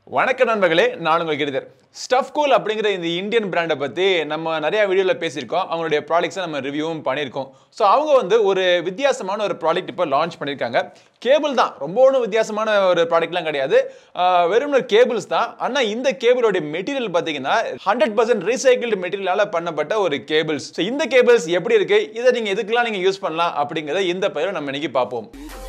வணக்கம் நண்பர்களே நான் உங்கள் கிரிதர் ஸ்டஃப் கூல் அப்படிங்கிற இந்த இந்தியன் பிராண்டை பற்றி நம்ம நிறைய வீடியோவில் பேசியிருக்கோம் அவங்களுடைய ப்ராடக்ட்ஸை நம்ம ரிவ்யூவும் பண்ணியிருக்கோம் ஸோ அவங்க வந்து ஒரு வித்தியாசமான ஒரு ப்ராடக்ட் இப்போ லான்ச் பண்ணியிருக்காங்க கேபிள் தான் ரொம்ப ஒன்றும் வித்தியாசமான ஒரு ப்ராடக்ட்லாம் கிடையாது ஆஹ் வெறும் ஒரு கேபிள்ஸ் தான் ஆனால் இந்த கேபிளோட மெட்டீரியல் பார்த்தீங்கன்னா ஹண்ட்ரட் பர்சன்ட் ரீசைக்கிள்டு மெட்டீரியலால் பண்ணப்பட்ட ஒரு கேபிள்ஸ் ஸோ இந்த கேபிள்ஸ் எப்படி இருக்கு இதை நீங்கள் எதுக்கெல்லாம் நீங்கள் யூஸ் பண்ணலாம் அப்படிங்கிறத இந்த பெயரை நம்ம இன்னைக்கு பார்ப்போம்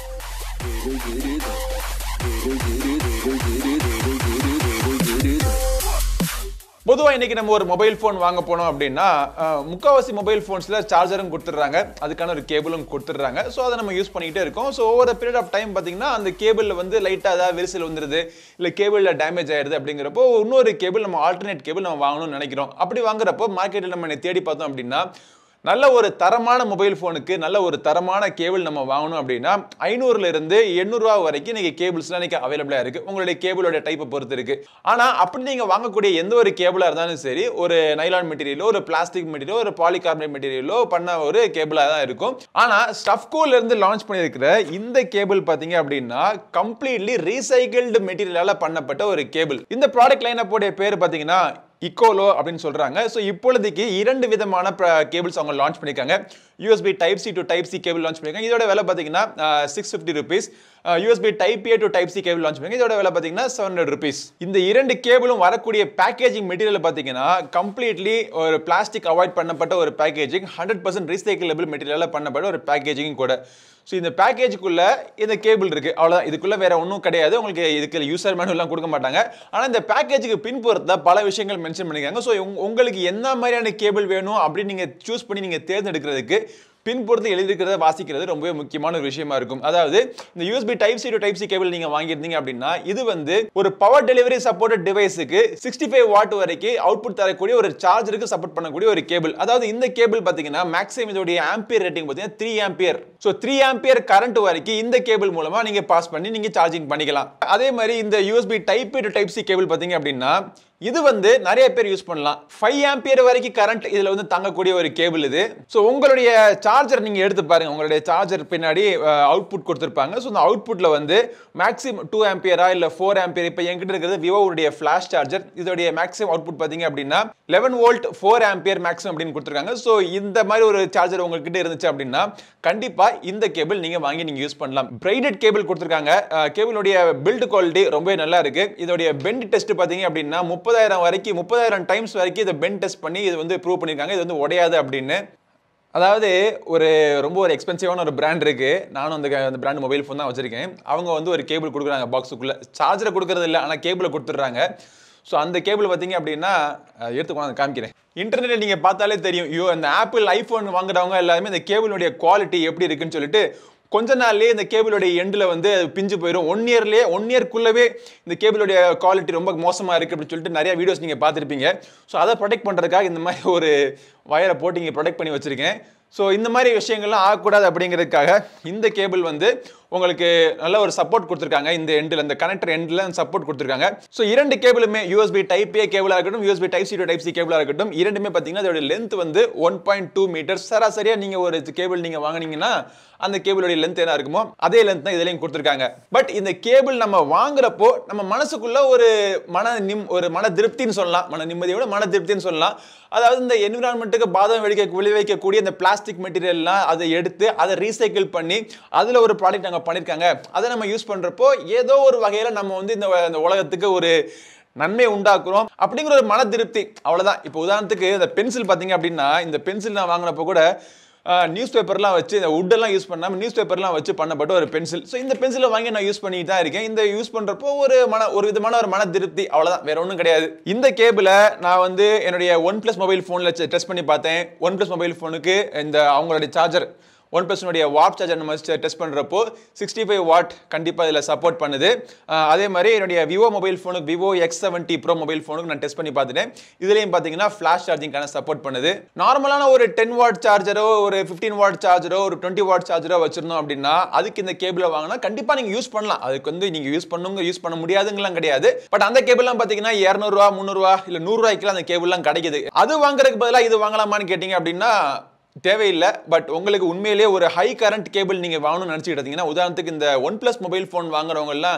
பொதுவாக இன்னைக்கு நம்ம ஒரு மொபைல் ஃபோன் வாங்க போனோம் அப்படின்னா அஹ், முக்காவாசி மொபைல் ஃபோன்ஸில் சார்ஜரும் கொடுத்துட்றாங்க அதுக்கான ஒரு கேபிளும் கொடுத்துட்றாங்க ஸோ அதை நம்ம யூஸ் பண்ணிக்கிட்டே இருக்கோம் ஸோ ஒவ்வொரு பீரியட் ஆஃப் டைம் பார்த்தீங்கன்னா அந்த கேபிளில் வந்து லைட்டாக ஏதாவது விரிசல் வந்துருது இல்லை கேபிளில் டேமேஜ் ஆயிடுது அப்படிங்கிறப்போ இன்னொரு கேபிள் நம்ம ஆல்டர்னேட் கேபிள் நம்ம வாங்கணும்னு நினைக்கிறோம் அப்படி வாங்குறப்போ மார்க்கெட்டில் நம்ம தேடி பார்த்தோம் அப்படின்னா நல்ல ஒரு தரமான மொபைல் ஃபோனுக்கு நல்ல ஒரு தரமான கேபிள் நம்ம வாங்கணும் அப்படின்னா ஐநூறுல இருந்து எண்ணூறுரூவா வரைக்கும் நீங்கள் கேபிள்ஸ்லாம் இன்னைக்கு அவைலபிளாக இருக்குது உங்களுடைய கேபிளோட டைப்பை பொறுத்து இருக்கு ஆனால் அப்படி நீங்கள் வாங்கக்கூடிய எந்த ஒரு கேபிளாக இருந்தாலும் சரி ஒரு நைலான் மெட்டீரியலோ ஒரு பிளாஸ்டிக் மெட்டீரியலோ ஒரு பாலிகார்பனேட் மெட்டீரியலோ பண்ண ஒரு கேபிளாக தான் இருக்கும் ஆனால் ஸ்டஃப்கோல இருந்து லான்ச் பண்ணியிருக்கிற இந்த கேபிள் பார்த்தீங்க அப்படின்னா கம்ப்ளீட்லி ரீசைக்கிள்டு மெட்டீரியலால் பண்ணப்பட்ட ஒரு கேபிள் இந்த ப்ராடக்ட் லைனப்போடைய பேர் பார்த்தீங்கன்னா இக்கோலோ அப்படின்னு சொல்றாங்க ஸோ இப்பொழுதைக்கு இரண்டு விதமான கேபிள்ஸ் அவங்க லான்ச் பண்ணியிருக்காங்க USB type C to type C cable launch பண்ணியிருக்காங்க இதோட விலை பார்த்தீங்கன்னா six fifty rupees USB type A to type C cable launch பண்ணியிருக்காங்க இதோட விலை பார்த்தீங்கன்னா செவன் ஹண்ட்ரட் ருபீஸ் இந்த இரண்டு கேபிளும் வரக்கூடிய பேக்கேஜிங் மெட்டீரியல் பார்த்தீங்கன்னா கம்ப்ளீட்லி ஒரு பிளாஸ்டிக் அவாய்ட் பண்ணப்பட்ட ஒரு பேக்கேஜிங் ஹண்ட்ரட் பர்சன்ட் ரீசைக்கிளபிள் மெட்டீரியலாக பண்ணப்பட்ட ஒரு பேக்கேஜிங் கூட ஸோ இந்த பேக்கேஜுக்குள்ள இந்த கேபிள் இருக்கு அவ்வளோதான் இதுக்குள்ள வேற ஒன்றும் கிடையாது உங்களுக்கு இதுக்கு யூசர் மேனுவல்லாம் கொடுக்க மாட்டாங்க ஆனால் இந்த பேக்கேஜுக்கு பின்புறத்தில் பல விஷயங்கள் மென்ஷன் பண்ணியிருக்காங்க ஸோ உங்களுக்கு என்ன மாதிரியான கேபிள் வேணும் அப்படின்னு நீங்கள் சூஸ் பண்ணி நீங்கள் தேர்ந்தெடுக்கிறதுக்கு பின்புறத்தில் எழுதிருக்கிறத வாசிக்கிறது ரொம்பவே முக்கியமான ஒரு விஷயமா இருக்கும் அதாவது இந்த USB type C to type C cable நீங்க வாங்கியிருந்தீங்க அப்படின்னா இது வந்து ஒரு பவர் டெலிவரி சப்போர்ட்டட் டிவைஸுக்கு சிக்ஸ்டி ஃபைவ் வாட் வரைக்கும் அவுட்புட் தரக்கூடிய ஒரு சார்ஜருக்கு சப்போர்ட் பண்ணக்கூடிய ஒரு கேபிள் அதாவது இந்த கேபிள் பார்த்தீங்கன்னா மேக்ஸிமம் இதோடைய ஆம்பியர் ரேட்டிங் பார்த்தீங்கன்னா three ampere so three ampere current வரைக்கும் இந்த கேபிள் மூலமா நீங்க பாஸ் பண்ணி நீங்க சார்ஜிங் பண்ணிக்கலாம் அதே மாதிரி இந்த USB type to type C cable பார்த்தீங்க அப்படின்னா இது வந்து நிறைய பேர் யூஸ் பண்ணலாம் ஃபைவ் ஆம்பியர் வரைக்கும் கரண்ட் இதில் வந்து தங்கக்கூடிய ஒரு கேபிள் இது ஸோ உங்களுடைய சார்ஜர் நீங்கள் எடுத்து பாருங்க உங்களுடைய சார்ஜர் பின்னாடி அவுட்புட் கொடுத்துருப்பாங்க ஸோ அந்த அவுட்புட்டில் வந்து மேக்ஸிமம் டூ ஆம்பியரா இல்லை ஃபோர் ஆம்பியர் இப்போ என்கிட்ட இருக்கிறது விவோவுடைய ஃப்ளாஷ் சார்ஜர் இதோடைய மேக்ஸிமம் அவுட்புட் பார்த்தீங்க அப்படின்னா eleven volt four ampere maximum அப்படின்னு கொடுத்துருக்காங்க ஸோ இந்த மாதிரி ஒரு சார்ஜர் உங்ககிட்ட இருந்துச்சு அப்படின்னா கண்டிப்பாக இந்த கேபிள் நீங்கள் வாங்கி நீங்கள் யூஸ் பண்ணலாம் பிரைடட் கேபிள் கொடுத்துருக்காங்க கேபிளுடைய பில்ட் குவாலிட்டி ரொம்பவே நல்லா இருக்கு இதோடைய பெண்ட் டெஸ்ட் பார்த்தீங்க அப்படின்னா முப்பதாயிரம் வரைக்கும் முப்பதாயிரம் டைம்ஸ் வரைக்கும் இதை பெண்ட் டெஸ்ட் பண்ணி இது வந்து ப்ரூவ் பண்ணியிருக்காங்க இது வந்து உடையாது அப்படின்னு அதாவது ஒரு ரொம்ப ஒரு எக்ஸ்பென்சிவான ஒரு பிராண்ட் இருக்கு நானும் அந்த அந்த பிராண்ட் மொபைல் ஃபோன் தான் வச்சிருக்கேன் அவங்க வந்து ஒரு கேபிள் கொடுக்குறாங்க பாக்ஸுக்குள்ள சார்ஜரை கொடுக்கறது இல்லை ஆனால் கேபிளை கொடுத்துட்றாங்க ஸோ அந்த கேபிள் பார்த்தீங்க அப்படின்னா அஹ், எடுத்து கொண்டு வந்து காமிக்கிறேன் இன்டர்நெட்டில் நீங்கள் பார்த்தாலே தெரியும் ஐயோ அந்த ஆப்பிள் ஐஃபோன் வாங்குறவங்க எல்லாருமே இந்த கேபிளுடைய குவாலிட்டி எப்படி இருக்குன்னு சொல்லிட்டு கொஞ்ச நாள்லயே இந்த கேபிளுடைய எண்டில் வந்து அது பிஞ்சு போயிடும் ஒன் இயர்லேயே ஒன் இயர்க்குள்ளவே இந்த கேபிளுடைய குவாலிட்டி ரொம்ப மோசமாக இருக்குது அப்படின்னு சொல்லிட்டு நிறைய வீடியோஸ் நீங்கள் பார்த்துருப்பீங்க ஸோ அதை ப்ரொடெக்ட் பண்ணுறதுக்காக இந்த மாதிரி ஒரு வயரை போட்டு இங்கே ப்ரொடெக்ட் பண்ணி வச்சுருக்கேன் ஸோ இந்த மாதிரி விஷயங்கள்லாம் ஆகக்கூடாது அப்படிங்கிறதுக்காக இந்த கேபிள் வந்து உங்களுக்கு நல்ல ஒரு சப்போர்ட் கொடுத்துருக்காங்க இந்த எண்டில் இந்த கனெக்டர் எண்டில் சப்போர்ட் கொடுத்துருக்காங்க ஸோ இரண்டு கேபிளுமே யூஎஸ்பி டைப் ஏ கேபிளாக இருக்கட்டும் USB type C to type C கேபிளாக இருக்கட்டும் இரண்டுமே பார்த்தீங்கன்னா அதோட லென்த் வந்து ஒன் பாயிண்ட் டூ மீட்டர் சராசரியாக நீங்கள் ஒரு கேபிள் நீங்கள் வாங்குனீங்கன்னா அந்த கேபிளுடைய லென்த் என்ன இருக்குமோ அதே லென்த் தான் இதுலையும் கொடுத்துருக்காங்க பட் இந்த கேபிள் நம்ம வாங்குறப்போ நம்ம மனசுக்குள்ள ஒரு மன நிம் ஒரு மன திருப்தின்னு சொல்லலாம் மன நிம்மதியோட மன திருப்தின்னு சொல்லலாம் அதாவது இந்த என்விரான்மெண்ட்டுக்கு பாதம் விளைவிக்க விளைவிக்கக்கூடிய இந்த பிளாஸ்டிக் மெட்டீரியல்லாம் அதை எடுத்து அதை ரீசைக்கிள் பண்ணி அதில் ஒரு ப்ராடக்ட் நாங்கள் பண்ணியிருக்காங்க அதை நம்ம யூஸ் பண்ணுறப்போ ஏதோ ஒரு வகையில் நம்ம வந்து இந்த இந்த உலகத்துக்கு ஒரு நன்மை உண்டாக்குறோம் அப்படிங்கிற ஒரு மன திருப்தி அவ்வளவுதான் இப்போ உதாரணத்துக்கு இந்த பென்சில் பார்த்தீங்க அப்படின்னா இந்த பென்சில் நான் வாங்கினப்போ கூட நியூஸ் பேப்பர்லாம் வச்சு இந்த வுட்டெல்லாம் யூஸ் பண்ணாமல் நியூஸ் பேப்பர்லாம் வச்சு பண்ணப்பட்ட ஒரு பென்சில் ஸோ இந்த பென்சிலை வாங்கி நான் யூஸ் பண்ணிட்டு தான் இருக்கேன் இந்த யூஸ் பண்ணுறப்போ ஒரு மன ஒரு விதமான ஒரு மன திருப்தி அவ்வளோதான் வேற ஒன்றும் கிடையாது இந்த கேபிளை நான் வந்து என்னுடைய ஒன் ப்ளஸ் மொபைல் ஃபோனில் டெஸ்ட் பண்ணி பார்த்தேன் ஒன் ப்ளஸ் மொபைல் ஃபோனுக்கு இந்த அவங்களுடைய சார்ஜர் ஒன் ப்ளஸ்னுடைய வாட் சார்ஜர் நம்ம டெஸ்ட் பண்ணுறப்போ சிக்ஸ்டி ஃபைவ் வாட் கண்டிப்பாக இதில் சப்போர்ட் பண்ணுது அஹ் அதே மாதிரி என்னுடைய விவோ மொபைல் ஃபோனுக்கு Vivo X seventy pro mobile ஃபோனுக்கு நான் டெஸ்ட் பண்ணி பார்த்துட்டேன் இதுலேயும் பார்த்தீங்கன்னா ஃப்ளாஷ் சார்ஜிங்கான சப்போர்ட் பண்ணுது நார்மலான ஒரு டென் வாட் சார்ஜரோ ஒரு ஃபிஃப்டீன் வாட் சார்ஜரோ ஒரு டுவெண்ட்டி வாட் சார்ஜரோ வச்சிருந்தோம் அப்படின்னா அதுக்கு இந்த கேபிளை வாங்கினா கண்டிப்பாக நீங்கள் யூஸ் பண்ணலாம் அதுக்கு வந்து நீங்கள் யூஸ் பண்ணுங்க யூஸ் பண்ண முடியாதுங்கலாம் கிடையாது பட் அந்த கேபிள்லாம் பார்த்தீங்கன்னா இரநூறுவா முந்நூறுவா இல்லை நூறுரூவாய்க்குலாம் அந்த கேபிள்லாம் கிடைக்குது அது வாங்குறதுக்கு பதிலாக இது வாங்கலாமான்னு கேட்டிங்க அப்படின்னா தேவையில்லை பட் உங்களுக்கு உண்மையிலேயே ஒரு ஹை கரண்ட் கேபிள் நீங்கள் வாங்கணும்னு நினச்சிக்கிட்டு இருந்தீங்கன்னா உதாரணத்துக்கு இந்த ஒன் ப்ளஸ் மொபைல் ஃபோன் வாங்குறவங்க எல்லாம்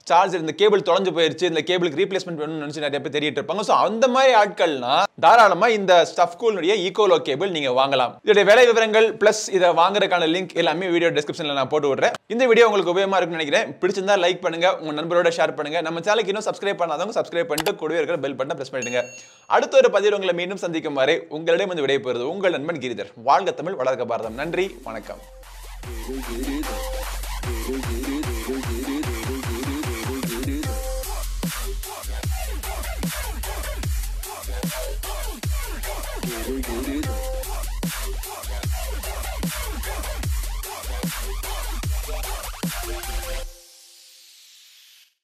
சார்ஜர் இந்த கேபிள் தொலைஞ்சு போயிருச்சு இந்த கேபிளுக்கு ரீப்ளேஸ்மெண்ட் வேணும்னு நினைச்சு நிறைய பேர் தேடிட்டு இருப்பாங்க ஸோ அந்த மாதிரி ஆட்கள்னா தாராளமா இந்த ஸ்டஃப் கூலுடைய ஈகோலோ கேபிள் நீங்க வாங்கலாம் இதோட விலை விவரங்கள் பிளஸ் இதை வாங்குறதுக்கான லிங்க் எல்லாமே வீடியோ டிஸ்கிரிப்ஷன்ல நான் போட்டு விடுறேன் இந்த வீடியோ உங்களுக்கு உபயோகமா இருக்கும்னு நினைக்கிறேன் பிடிச்சிருந்தா லைக் பண்ணுங்க உங்க நண்பரோட ஷேர் பண்ணுங்க நம்ம சேனலுக்கு இன்னும் சப்ஸ்கிரைப் பண்ணாதவங்க சப்ஸ்கிரைப் பண்ணிட்டு கூடவே இருக்கிற பெல் பட்டனை பிரஸ் பண்ணிடுங்க அடுத்த ஒரு பதிவில் உங்களை மீண்டும் சந்திக்கும் வரை உங்களிடம் வந்து விடைபெறுவது உங்கள் நண்பன் கிரிதர் வாழ்க தமிழ் வளர்க்க பாரதம் நன்றி வணக்கம் Get it, get it.